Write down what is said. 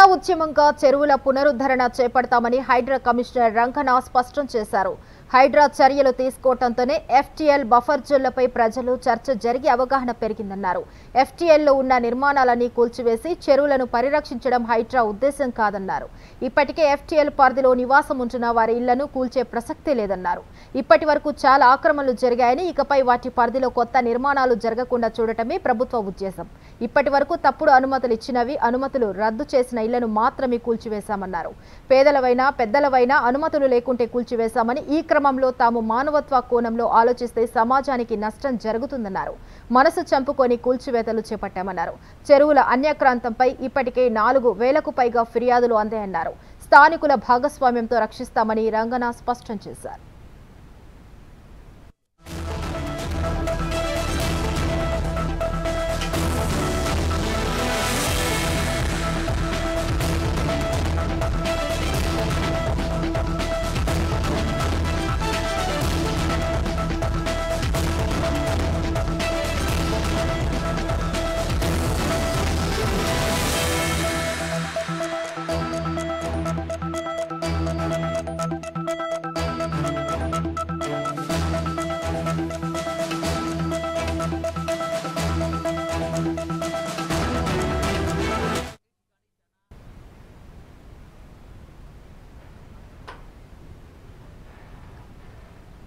ఉద్యమంగా చెరువుల పునరుద్ధరణ చేపడతామని హైడ్రా కమిషనర్ రంగనా స్పష్టం చేశారు హైడ్రా చర్యలు తీసుకోవడంతోనే ఎఫ్టీఎల్ బఫర్ జోన్లపై ప్రజలు చర్చ జరిగి అవగాహన పెరిగిందన్నారు ఎఫ్టీఎల్లో ఉన్న నిర్మాణాలన్నీ కూల్చివేసి చెరువులను పరిరక్షించడం హైడ్రా ఉద్దేశం కాదన్నారు ఇప్పటికే ఎఫ్టీఎల్ పరిధిలో నివాసం ఉంటున్న వారి ఇళ్లను కూల్చే ప్రసక్తే లేదన్నారు ఇప్పటి వరకు చాలా ఆక్రమణలు జరిగాయని ఇకపై వాటి పరిధిలో కొత్త నిర్మాణాలు జరగకుండా చూడటమే ప్రభుత్వ ఉద్దేశం ఇప్పటి వరకు తప్పుడు అనుమతులు ఇచ్చినవి అనుమతులు రద్దు చేసిన ఇళ్లను మాత్రమే కూల్చివేశామన్నారు పేదలవైనా పెద్దలవైనా అనుమతులు లేకుంటే కూల్చివేశామని ఈ క్రమంలో తాము మానవత్వ కోణంలో ఆలోచిస్తే సమాజానికి నష్టం జరుగుతుందన్నారు మనసు చంపుకొని కూల్చివేతలు చేపట్టామన్నారు చెరువుల అన్యక్రాంతంపై ఇప్పటికే నాలుగు వేలకు పైగా ఫిర్యాదులు అందాయన్నారు స్థానికుల భాగస్వామ్యంతో రక్షిస్తామని రంగనా స్పష్టం చేశారు